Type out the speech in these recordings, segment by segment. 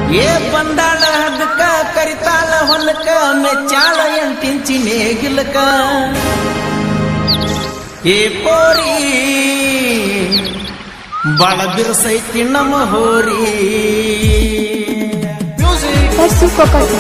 ಏ ಬಂದಾಳ ಹಗ್ಗಕ್ಕ ಕರಿತಾಳ ಹೊಲಕ್ಕ ಮೆಚ್ಚಾಳ ಎಂಟಿಂಚಿ ನೇಗಿಲಕ ಏ ಪೋರಿ ಬಾಳ ಬಿರ್ಸೈತಿ ನಮ್ಮ ಹೋರಿ ಮ್ಯೂಸಿಕ್ Verso Cocoto.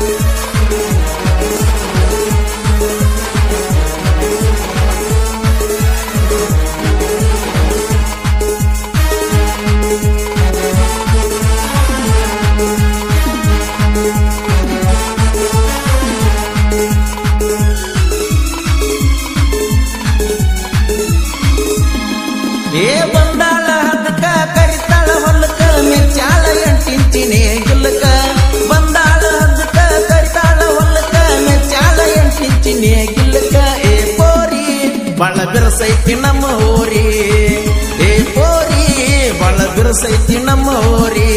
ಏ ಬಂದಾಳ ಹದಕ ಕರಿತಾಳ ಹೊಲಕ ಮೆಚ್ಚಾಳ ಎಂಟಿಂಚಿ ನೇಗಿಲಕ ಬಂದಾಳ ಹದಕ ಕರಿತಾಳ ಹೊಲಕ ಮೆಚ್ಚಾಳ ಎಂಟಿಂಚಿ ನೇಗಿಲಕ ಏ ಪೋರಿ ಬಾಳ ಬಿರ್ಸೈತಿ ನಮ್ಮ ಊರಿ ಏ ಪೋರಿ ಬಾಳ ಬಿರ್ಸೈತಿ ನಮ್ಮ ಊರಿ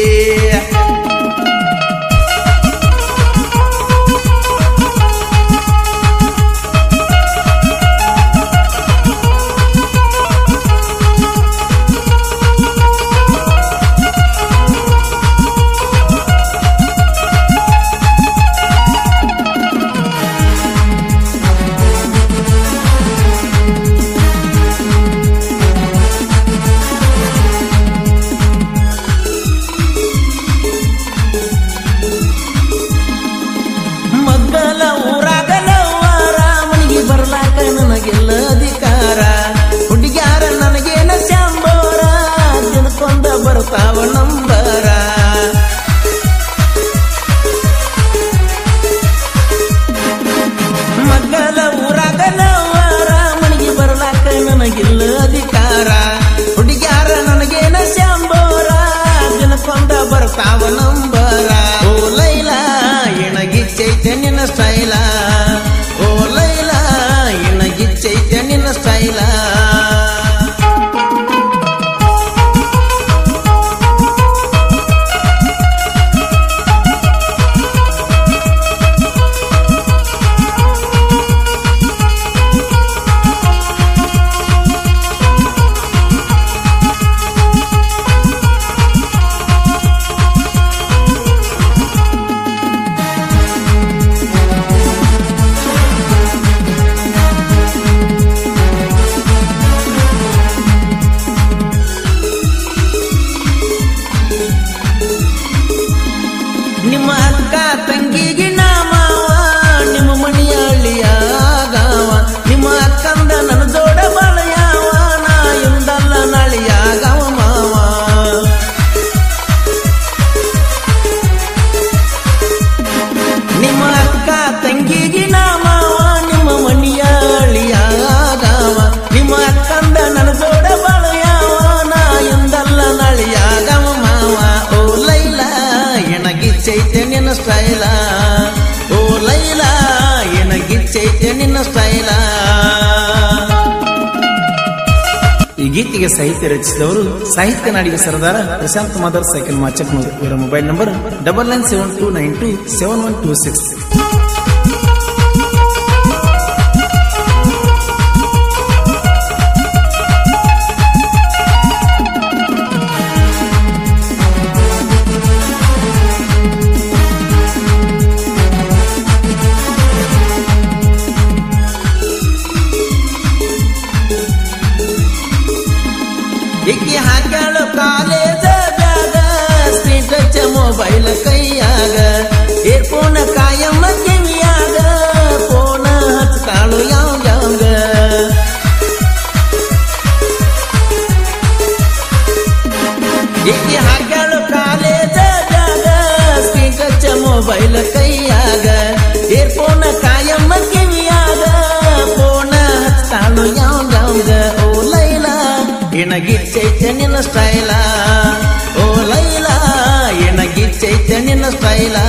ಮಗ್ಗಲ ಊರಾಗಲ ರಾಮನಿಗೆ ಬರ್ಲಾಕ ನನಗೆಲ್ಲ ಅಧಿಕಾರ ಹುಡುಗ್ಯಾರ ನನಗೇನ ಶಾಂಬೋರ ದಿನಕ್ಕೊಂದ ಬರ್ತಾವ ನಂಬರ ಮಗ್ಗಲ ಊರಾಗಲ ರಾಮನಿಗೆ ಬರ್ಲಾಕ ನನಗಿಲ್ಲ ಅಧಿಕಾರ ಹುಡುಗ್ಯಾರ ನನಗೇನ ಶಾಂಬೋರ ದಿನಕ್ಕೊಂದ ಬರ್ತಾವ ನಂಬರ ಓ ಲೈಲಾ ಎಣಗಿಚ್ಚೈತೆ ನಿನ್ನ ಸ್ಟೈಲ ಓ ಲೈಲಾ ಎಣಗಿಚ್ಚೈತೆ ನಿನ್ನ ಸ್ಟೈಲ ನಿಮ್ಮ ಅಕ್ಕ ತಂಗಿಗೆ ನಾಮವ ನಿಮ್ಮ ಮನೆಯ ಹಳ್ಳಿಯ ಗಾವ ನಿಮ್ಮ ಅಕ್ಕಂದ ನನ್ನ ಜೋಡ ಬಾಳಯಾವ ನಾ ಎಂದಲ್ಲ ನಾಳೆಯ ಗಾವ ಮಾವ ನಿಮ್ಮ ಅಕ್ಕ ತಂಗಿಗೆ ನಾಮವ ನಿಮ್ಮ ಮನೆಯ ಹಳ್ಳಿಯ ಗಾವ ನಿಮ್ಮ ಅಕ್ಕಂದ ನನ್ನ ಜೋಡ ಬಾಳಯಾವ ನಾ ಎಂದಲ್ಲ ನಾಳೆಯ ಗಾವ ಮಾವ ಓ ಲೈಲಾ ಎಣಗಿಚ್ಚೈತೆ ನಿನ್ನ ಸ್ಟೈಲ ಓ ಲೈಲಾ ಎಣಗಿಚ್ಚೈತೆ ನಿನ್ನ ಸ್ಟೈಲ ಈ ಗೀತೆಗೆ ಸಾಹಿತ್ಯ ರಚಿಸಿದವರು ಸಾಹಿತ್ಯ ನಾಡಿಗೆ ಸರದಾರ ಪ್ರಶಾಂತ್ ಮಾದರ್ ಸೈಕಲ್ ಮಾಚಕ್ನೂರು ಇವರ mobile number double nine seven two nine two seven one two six ಇಕ್ಕಿ ಹಾಕ್ಯಾಳು ಕಾಲೇಜ ಬ್ಯಾಗ ಸ್ಕ್ರೀನ್ ಟಚ್ ಮೊಬೈಲ್ ಕೈಯಾಗ ಏರ್ಫೋನ್ ಕಾಯಮ್ಮ ಕಿವಿಯಾಗ ಫೋನ ಹಚ್ತಾಳು ಯಾವ ಯಾವಾಗ ಇಕ್ಕಿ ಹಾಕ್ಯಾಳು ಕಾಲೇಜ ಬ್ಯಾಗ ಸ್ಕ್ರೀನ್ ಟಚ್ ಮೊಬೈಲ್ ಕೈಯಾಗ ಏರ್ಫೋನ್ ಕಾಯಮ್ಮ ಕಿವಿಯಾಗ ಫೋನ ಹಚ್ತಾಳು ಯಾವ ಯಾವಾಗ ಓ ಲೈಲಾ ಎಣಗಿಚ್ಚೈತೆ ನಿನ್ನ ಸ್ಟೈಲ ಓ ಲೈಲಾ ಎಣಗಿಚ್ಚೈತೆ ನಿನ್ನ ಸ್ಟೈಲ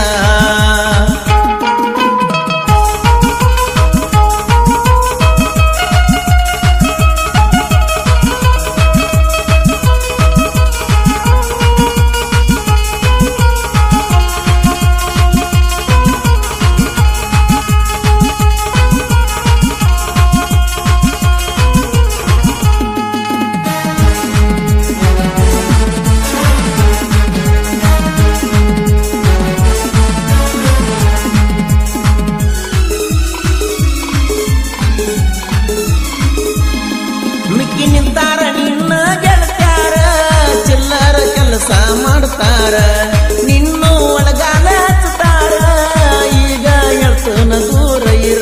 ಮಾಡ್ತಾರ ನಿನ್ನೂ ಒಳಗಾಲ ಹಚ್ತಾರ ಈಗ ಎಳ್ತನ ದೂರ ಇರ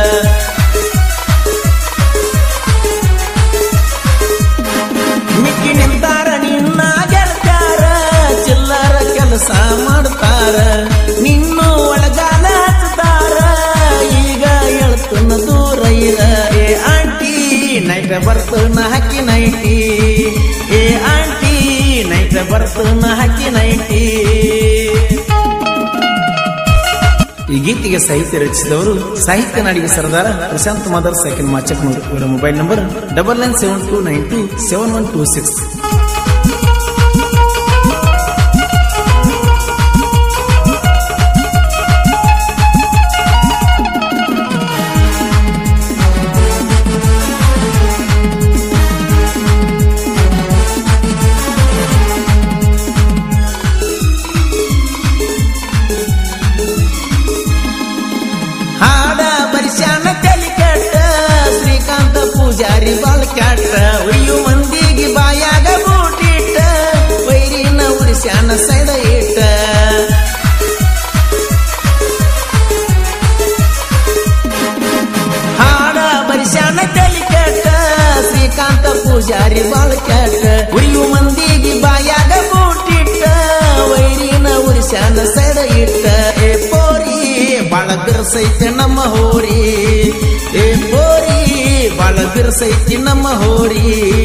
ಮಿಕ್ಕಿ ನಿಂತಾರ ನಿನ್ನ ಗೆಳತಾರ ಚಿಲ್ಲರ ಕೆಲಸ ಮಾಡ್ತಾರ ನಿನ್ನೂ ಒಳಗಾಲ ಹಚ್ತಾರ ಈಗ ಎಳ್ತನ ದೂರ ಇರ ಏ ಆಂಟಿ ನೈಟ್ ಬರ್ತನ ಹಾಕಿ ನೈಟಿ ಏ ಆಂಟಿ ನೈಟ್ ಬರ್ತನ ಹಾಕಿ ನೈಟಿ ಈ ಗೀತೆಗೆ ಸಾಹಿತ್ಯ ರಚಿಸಿದವರು ಸಾಹಿತ್ಯ ನಾಡಿಗೆ ಸರದಾರ ಪ್ರಶಾಂತ್ ಮಾದರ್ ಸೆಕೆಂಡ್ ಮಾಚಕ್ನೂರು ಇವರ mobile number double nine seven two nine two seven one two six ಹಾಡ ಬರಿಸ್ಯಾನ ತಲಿ ಕೆಟ್ಟ ಶ್ರೀಕಾಂತ ಪೂಜಾರಿ ಬಾಳ್ ಕ್ಯಾಟ ಒಯ್ಯು ಮಂದಿಗೆ ಬಾಯಾಗ ಬೂಟಿಟ್ಟ ವೈರಿನ ಉರಿಸ್ಯಾನ ಸೈಡ ಇಟ್ಟ ಹಾಡ ಬರಿಸ್ಯಾನ ತಲಿ ಕೆಟ್ಟ ಶ್ರೀಕಾಂತ ಪೂಜಾರಿ ಬಾಳ್ ಕ್ಯಾಟ ಒಯ್ಯು ಮಂದಿಗೆ ಬಾಯಾಗ ಬೂಟಿಟ್ಟ ವೈರಿನ ಉರಿಸ್ಯಾನ ಸೈಡ ಇಟ್ಟ ಏ ಪೋರಿ ಬಾಳ ಬಿರ್ಸೈತೆ ನಮ್ಮ ಹೋರಿ ಏ ಪೋರಿ ಬಾಳ ಬಿರ್ಸೈತಿ ನಮ್ಮ ಹೋರಿ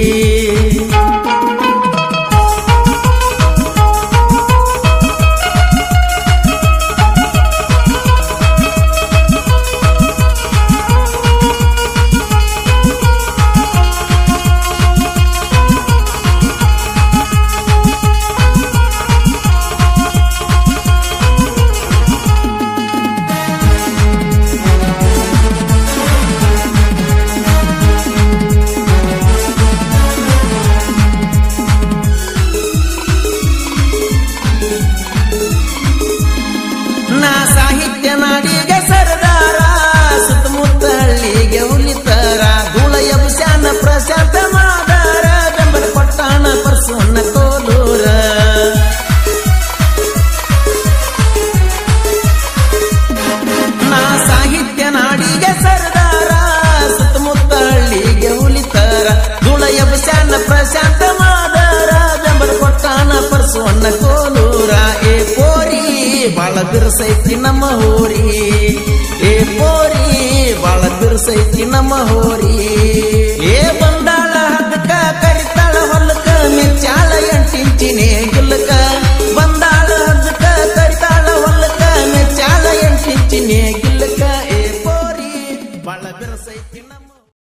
ನಾ ಸಾಹಿತ್ಯ ನಾಡಿಗೆ ಸರದಾರ ಸುತ್ತಮುತ್ತ ಹಳ್ಳಿಗೆ ಉಲಿತಾರ ಧೂಳ ಎಬ್ಸ್ಯಾನ ಪ್ರಶಾಂತ ಮಾದಾರ ಬೆಂಬಲ ಕೊಟ್ಟಾಣ ಪರ್ಸೋನ ಕೋಲೂರ ನಾ ಸಾಹಿತ್ಯ ನಾಡಿಗೆ ಸರದಾರ ಸುತ್ತಮುತ್ತ ಹಳ್ಳಿಗೆ ಉಲಿತಾರ ಧೂಳ ಎಬ್ಸ್ಯಾನ ಪ್ರಶಾಂತ ಮಾದಾರ ಬೆಂಬಲ ಕೊಟ್ಟಾನ ಪರ್ಸೋನ ಕೋಲೂರ ಏ ಪೋರಿ ಬಾಳ ಬಿರ್ಸೈತಿ ನಮ್ಮ ಹೋರಿ ಏ ಪೋರಿ ಬಾಳ ಬಿರ್ಸೈತಿ ನಮ್ಮ ಹೋರಿ